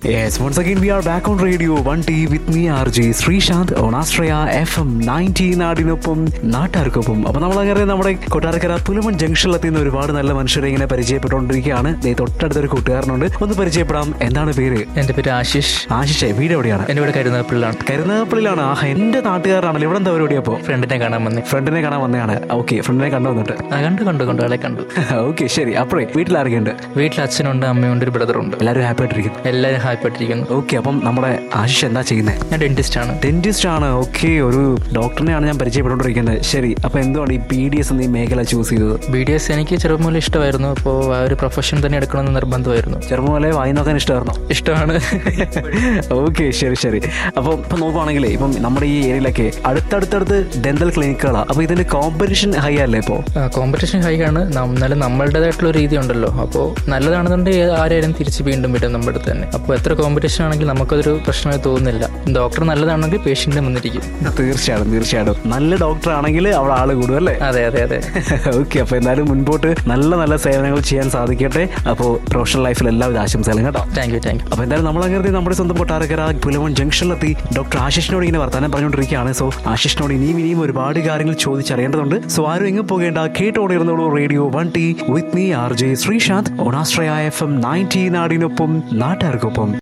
Yes, once again we are back on radio 1T with me RJ Sreesanth on Astraya FM 90 നാടിനൊപ്പം നാട്ടുകാർക്കൊപ്പം അപ്പൊ നമ്മളങ്ങനെ നമ്മുടെ കൊട്ടാരക്കര പുലമൺ ജംഗ്ഷനിലെത്തുന്ന ഒരുപാട് നല്ല മനുഷ്യരെ ഇങ്ങനെ പരിചയപ്പെട്ടുകൊണ്ടിരിക്കുകയാണ് ദേ തൊട്ടടുത്തൊരു കൂട്ടുകാരനുണ്ട് ഒന്ന് പരിചയപ്പെടാം എന്താണ് പേര് എൻ്റെ പേര് ആശിഷ് ആശിഷേ വീട് എവിടെയാണ് എൻ്റെ ഇവിടെ കരുനാഗപ്പള്ളിലാണ് കരുനാഗപ്പള്ളിയിലാണ് ആ എന്റെ നാട്ടുകാരാണല്ലോ ഇവിടെ എന്താ പരിപാടി അപ്പോ ഫ്രണ്ടിനെ കാണാൻ വന്നേ ഫ്രണ്ടിനെ കാണാൻ വന്നതാണ് ഓക്കെ ഫ്രണ്ടിനെ കണ്ടു വന്നിട്ട് ആ കണ്ടു കണ്ടു കണ്ടു ആളെ കണ്ടു ഓക്കെ ശരി അപ്പോഴേ വീട്ടിൽ ആരൊക്കെയുണ്ട് വീട്ടിൽ അച്ഛനുണ്ട് അമ്മയുണ്ട് ഒരു ബ്രദറുണ്ട് എല്ലാവരും ഹാപ്പി ആയിട്ടിരിക്കുന്നു എല്ലാവരും ഹാപ്പി ആയിട്ടിരിക്കുന്നു ഓക്കെ അപ്പം നമ്മുടെ ആശിഷ് എന്താ ചെയ്യുന്നത് ഞാൻ ഡെന്റിസ്റ്റ് ആണ് ഡെന്റിസ്റ്റ് ആണ് ഓക്കെ ഒരു ഡോക്ടറിനെയാണ് ഞാൻ പരിചയപ്പെട്ടുകൊണ്ടിരിക്കുന്നത് ശരി അപ്പൊ എന്തുകൊണ്ട് ഈ പി ഡി എസ് എന്ന ഈ മേഖല ചൂസ് ചെയ്തത് ബി ഡി എസ് എനിക്ക് ചെറുപ്പം മുതലേ ഇഷ്ടമായിരുന്നു അപ്പോൾ ആ ഒരു പ്രൊഫഷൻ തന്നെ എടുക്കണമെന്ന് നിർബന്ധമായിരുന്നു ചെറുപ്പം പോലെ വായി നോക്കാൻ ഇഷ്ടമായിരുന്നോ ഇഷ്ടമാണ് ഓക്കെ ശരി ശരി അപ്പം ഇപ്പം നോക്കുവാണെങ്കിലേ ഇപ്പം നമ്മുടെ ഈ ഏരിയയിലൊക്കെ അടുത്തടുത്തടുത്ത് ഡെന്റൽ ക്ലിനിക്കുകളാണ് അപ്പോൾ ഇതിന്റെ കോമ്പറ്റീഷൻ ഹൈ അല്ലേ ഇപ്പോൾ കോമ്പറ്റീഷൻ ഹൈ ആണ് നം- എന്നാലും നമ്മളുടേതായിട്ടുള്ള ഒരു രീതി ഉണ്ടല്ലോ അപ്പോൾ നല്ലതാണെന്നുണ്ടെങ്കിൽ ആരെയും തിരിച്ച് വീണ്ടും വിടും നമ്മുടെ അടുത്ത് തന്നെ അപ്പോൾ എത്ര കോമ്പറ്റീഷൻ ആണെങ്കിൽ നമുക്കതൊരു പ്രശ്നമായി തോന്നുന്നില്ല ഡോക്ടർ നല്ലതാണെങ്കിൽ പേഷ്യൻ്റെ മുന്നിരിക്കും തീർച്ചയായിട്ടും തീർച്ചയായിട്ടും നല്ല ഡോക്ടർ ആണെങ്കിൽ അവിടെ ആള് കൂടും അല്ലേ അതെ അതെ അതെ ഓക്കെ അപ്പോൾ എന്തായാലും മുൻപോട്ട് നല്ല നല്ല സേവനങ്ങൾ ചെയ്യാൻ സാധിക്കട്ടെ അപ്പോൾ പ്രൊഫഷണൽ ലൈഫിൽ എല്ലാവിധ ആശംസകളും കേട്ടോ താങ്ക് യു താങ്ക് യു അപ്പൊ എന്തായാലും നമ്മൾ അങ്ങനെ നമ്മുടെ സ്വന്തം കൊട്ടാരക്കര പുലവൻ ജംഗ്ഷനിലെത്തി ഡോക്ടർ ആശിഷിനോട് ഇങ്ങനെ വർത്താനം പറഞ്ഞുകൊണ്ടിരിക്കുകയാണ് സോ ആശിഷിനോട് ഇനിയും ഇനിയും ഒരുപാട് കാര്യങ്ങൾ ചോദിച്ചറിയേണ്ടതുണ്ട് സോ ആരും എങ്ങും പോകേണ്ട കേട്ടോടിയിരുന്നോളൂ radio one T with me R J Sreesanth ഓണാശ്രയ എഫ് എം നയൻറ്റി നാടിനൊപ്പം നാട്ടുകാർക്കൊപ്പം